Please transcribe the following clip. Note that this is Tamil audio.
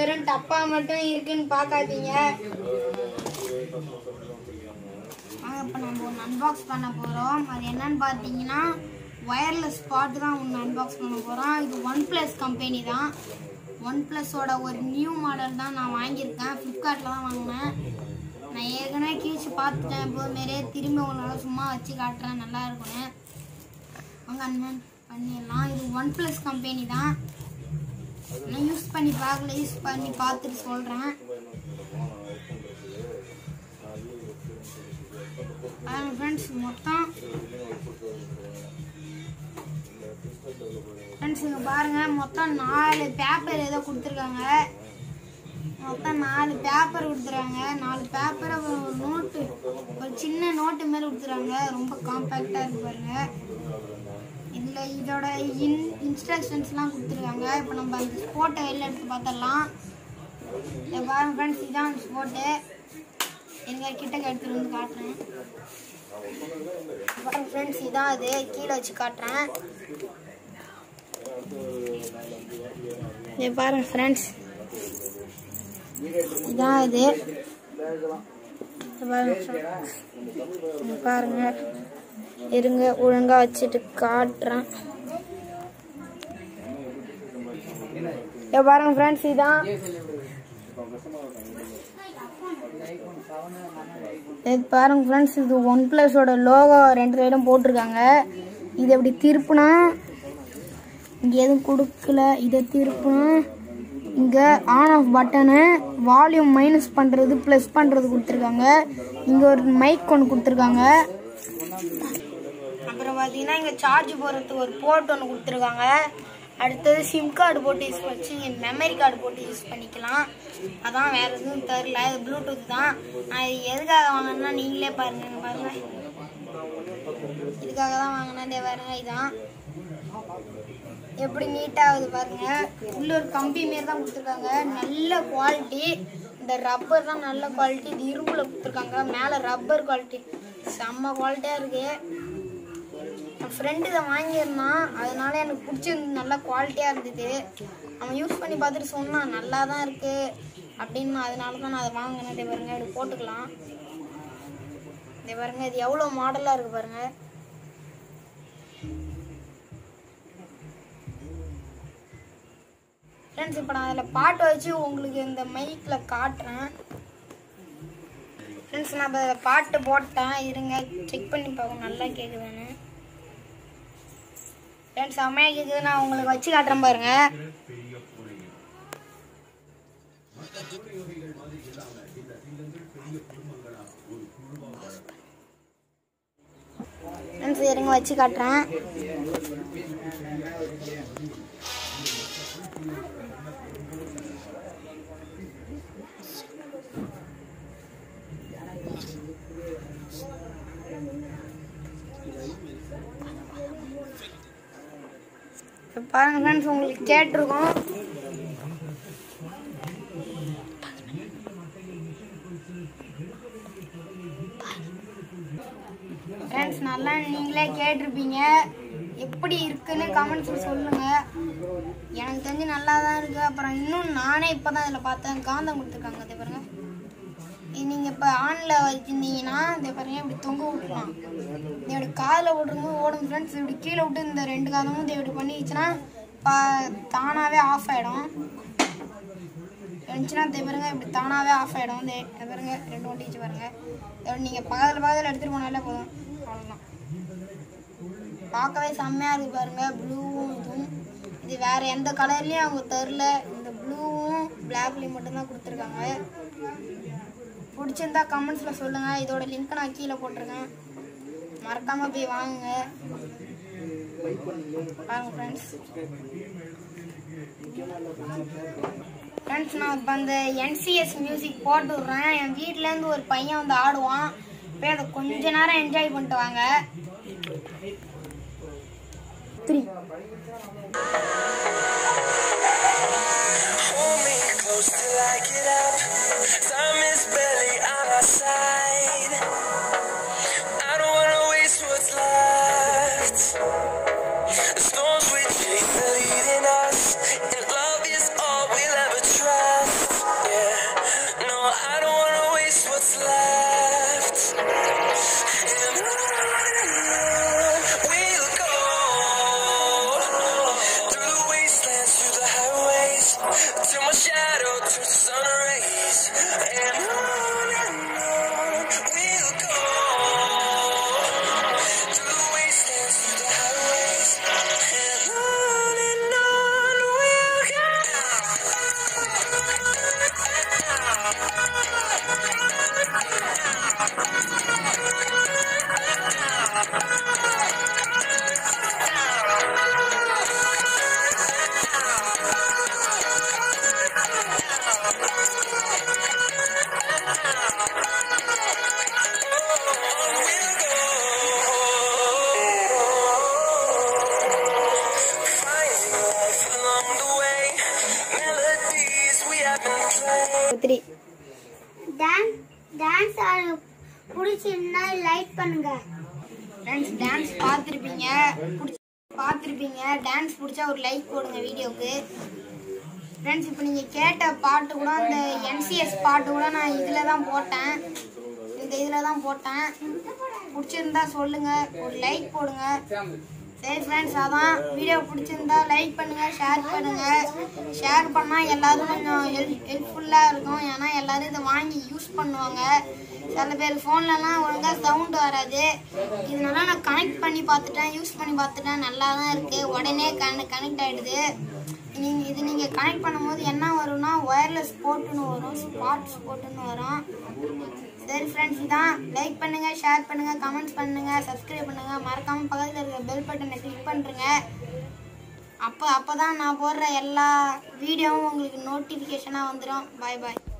வெறும் டப்பா மட்டும் இருக்குன்னு பார்க்காதீங்க வாங்க இப்போ நம்ம ஒன்று அன்பாக்ஸ் பண்ண போகிறோம் அது என்னன்னு பார்த்தீங்கன்னா ஒயர்லெஸ் ஸ்பாட் தான் ஒன்று அன்பாக்ஸ் பண்ண போகிறோம் இது ஒன் ப்ளஸ் கம்பெனி தான் ஒன் ப்ளஸோட ஒரு நியூ மாடல் தான் நான் வாங்கியிருக்கேன் ஃப்ளிப்கார்ட்டில் தான் வாங்கினேன் நான் ஏற்கனவே கீழ்ச்சி பார்த்துட்டேன் இப்போ மாரியே திரும்பி உங்களால் சும்மா வச்சு காட்டுறேன் நல்லா இருக்கும்னு வாங்க அண்ணன் பண்ணிடலாம் இது ஒன் ப்ளஸ் கம்பெனி தான் நான் யூஸ் பண்ணி பார்க்கல யூஸ் பண்ணி பார்த்துட்டு சொல்கிறேன் ஃப்ரெண்ட்ஸ் மொத்தம் ஃப்ரெண்ட்ஸ் இங்கே பாருங்கள் மொத்தம் நாலு பேப்பர் ஏதோ கொடுத்துருக்காங்க மொத்தம் நாலு பேப்பர் கொடுத்துருக்காங்க நாலு பேப்பரை ஒரு நோட்டு ஒரு சின்ன நோட்டு மாதிரி கொடுத்துருக்காங்க ரொம்ப காம்பேக்டாக இருக்கு பாருங்க இதில் இதோட இன் இன்ஸ்ட்ரக்ஷன்ஸ்லாம் கொடுத்துருக்காங்க இப்போ நம்ம அந்த ஸ்போட்டை வெளில எடுத்து பார்த்துடலாம் இதை பாருங்க ஃப்ரெண்ட்ஸ் இதான் அந்த ஸ்போட்டு எங்க கிட்ட எடுத்துட்டு வந்து காட்டுறேன் பாருங்க ஃப்ரெண்ட்ஸ் இதான் அது கீழே வச்சு காட்டுறேன் இதை பாருங்க ஃப்ரெண்ட்ஸ் இதான் இது இதை பாருங்க friends. இங்க பாருங்க இருங்க ஒழுங்கா வச்சுட்டு காட்டுறேன் இதை பாருங்க ஃப்ரெண்ட்ஸ் இதான் இது பாருங்க ஃப்ரெண்ட்ஸ் இது ஒன் ப்ளஸோட லோகோ ரெண்டு சைடும் போட்டிருக்காங்க இது எப்படி திருப்புனா இங்கே எதுவும் கொடுக்கல இதை திருப்புனா இங்கே on off button volume minus பண்ணுறது ப்ளஸ் பண்ணுறது கொடுத்துருக்காங்க இங்கே ஒரு மைக் ஒன்று கொடுத்துருக்காங்க அப்புறம் பார்த்தீங்கன்னா இங்கே சார்ஜ் போடுறதுக்கு ஒரு போர்ட் ஒன்று கொடுத்துருக்காங்க அடுத்தது சிம் கார்டு போட்டு யூஸ் வச்சு மெமரி கார்டு போட்டு யூஸ் பண்ணிக்கலாம் அதான் வேறு எதுவும் தெரில இது ப்ளூடூத் தான் நான் இது எதுக்காக வாங்கினேன்னா நீங்களே பாருங்க இங்க பாருங்க இதுக்காக தான் வாங்கினேன் இதே பாருங்க இதான் எப்படி நீட்டாக ஆகுது பாருங்க உள்ள ஒரு கம்பி மாரி தான் கொடுத்துருக்காங்க நல்ல குவாலிட்டி இந்த ரப்பர் தான் நல்ல குவாலிட்டி இது இரும்புல கொடுத்துருக்காங்க மேலே ரப்பர் குவாலிட்டி செம்ம குவாலிட்டியாக இருக்கு என் ஃப்ரெண்டு இதை வாங்கியிருந்தான் அதனால எனக்கு பிடிச்சிருந்து நல்லா குவாலிட்டியாக இருந்தது அவன் யூஸ் பண்ணி பார்த்துட்டு சொன்னான் நல்லா தான் இருக்கு அப்படின்னு அதனால தான் நான் அதை வாங்கினேன் இதே பாருங்க இப்படி போட்டுக்கலாம் இதே பாருங்க இது எவ்வளோ மாடலாக இருக்கு பாருங்க ஃப்ரெண்ட்ஸ் இப்போ நான் அதில் பாட்டு வச்சு உங்களுக்கு இந்த மைக்கில் காட்டுறேன் ஃப்ரெண்ட்ஸ் நான் இப்போ பாட்டு போட்டேன் இருங்க செக் பண்ணி பார்க்கணும் நல்லா கேட்குதுன்னு ஃப்ரெண்ட்ஸ் செம்மையாக கேட்குது நான் உங்களுக்கு வச்சு காட்டுறேன் பாருங்க ஃப்ரெண்ட்ஸ் இருங்க வச்சு காட்டுறேன் இப்ப பாருங்க ஃப்ரெண்ட்ஸ் உங்களுக்கு கேட்டிருக்கோம் ஃப்ரெண்ட்ஸ் நல்லா நீங்களே கேட்டிருப்பீங்க எப்படி இருக்குன்னு கமெண்ட்ஸ்ல சொல்லுங்க எனக்கு தெரிஞ்சு நல்லா தான் இருக்கு அப்புறம் இன்னும் நானே இப்பதான் இதில் பார்த்தேன் காந்தம் கொடுத்துருக்காங்க அதே பாருங்க இது நீங்க இப்போ ஆன்ல வச்சிருந்தீங்கன்னா இதை பாருங்க இப்படி தொங்க விட்டுலாம் இது இப்படி காதில் விட்டுருக்கும் ஓடும் ஃப்ரெண்ட்ஸ் இப்படி கீழே விட்டு இந்த ரெண்டு காதமும் இது இப்படி பண்ணிச்சுன்னா பா தானாகவே ஆஃப் ஆகிடும் இருந்துச்சுன்னா இதே பாருங்க இப்படி தானாகவே ஆஃப் ஆகிடும் இந்த இதை பாருங்க ரெண்டு ஓட்டிச்சு பாருங்க இதோட நீங்கள் பக்கத்தில் பக்கத்தில் எடுத்துகிட்டு போனாலே போதும் அவ்வளோதான் பார்க்கவே செம்மையாக இருக்கு பாருங்க ப்ளூவும் இதுவும் இது வேற எந்த கலர்லேயும் அவங்க தரல இந்த ப்ளூவும் பிளாக்லேயும் மட்டும்தான் கொடுத்துருக்காங்க பிடிச்சிருந்தா கமெண்ட்ஸில் சொல்லுங்கள் இதோட லிங்க் நான் கீழே போட்டிருக்கேன் மறக்காமல் போய் வாங்குங்க பாருங்க ஃப்ரெண்ட்ஸ் ஃப்ரெண்ட்ஸ் நான் இப்போ அந்த என்சிஎஸ் மியூசிக் போட்டு விட்றேன் என் வீட்டிலேருந்து ஒரு பையன் வந்து ஆடுவான் போய் அதை கொஞ்ச நேரம் என்ஜாய் பண்ணிட்டு வாங்க three Hold me close till I get up. Time is barely on our side. I don't wanna waste what's left. The storms we chase are leading us, and love is all we'll ever trust. to sun rays, and on and on we'll go. Through the wastelands, through the highways, and on and on we'll go. Finding life along the way, melodies we haven't played. Three dance dance ஆட பிடிச்சிருந்தா லைக் பண்ணுங்க ஃப்ரெண்ட்ஸ் டான்ஸ் பார்த்துருப்பீங்க பிடிச்சி பார்த்துருப்பீங்க டான்ஸ் பிடிச்சா ஒரு லைக் போடுங்க வீடியோவுக்கு ஃப்ரெண்ட்ஸ் இப்போ நீங்கள் கேட்ட பாட்டு கூட இந்த என்சிஎஸ் பாட்டு கூட நான் இதில் தான் போட்டேன் இந்த இதில் தான் போட்டேன் பிடிச்சிருந்தா சொல்லுங்கள் ஒரு லைக் போடுங்க சரி ஃப்ரெண்ட்ஸ் அதான் வீடியோ பிடிச்சிருந்தா லைக் பண்ணுங்கள் ஷேர் பண்ணுங்கள் ஷேர் பண்ணால் எல்லாரும் கொஞ்சம் ஹெல்ப் ஹெல்ப்ஃபுல்லாக இருக்கும் ஏன்னா எல்லாரும் இதை வாங்கி யூஸ் பண்ணுவாங்க சில பேர் ஃபோன்லலாம் ஒழுங்காக சவுண்டு வராது இதனால நான் கனெக்ட் பண்ணி பார்த்துட்டேன் யூஸ் பண்ணி பார்த்துட்டேன் நல்லா தான் இருக்குது உடனே கன கனெக்ட் ஆகிடுது நீங்கள் இது நீங்கள் கனெக்ட் பண்ணும்போது என்ன வரும்னா ஒயர்லெஸ் போட்டுன்னு வரும் ஸ்பாட்ஸ் போட்டுன்னு வரும் சரி ஃப்ரெண்ட்ஸ் இதான் லைக் பண்ணுங்க ஷேர் பண்ணுங்க கமெண்ட்ஸ் பண்ணுங்க சப்ஸ்கிரைப் பண்ணுங்க மறக்காம பக்கத்தில் இருக்க பெல் பட்டனை கிளிக் பண்ணுறேங்க அப்போ அப்போ தான் நான் போடுற எல்லா வீடியோவும் உங்களுக்கு நோட்டிஃபிகேஷனாக வந்துடும் பாய் பாய்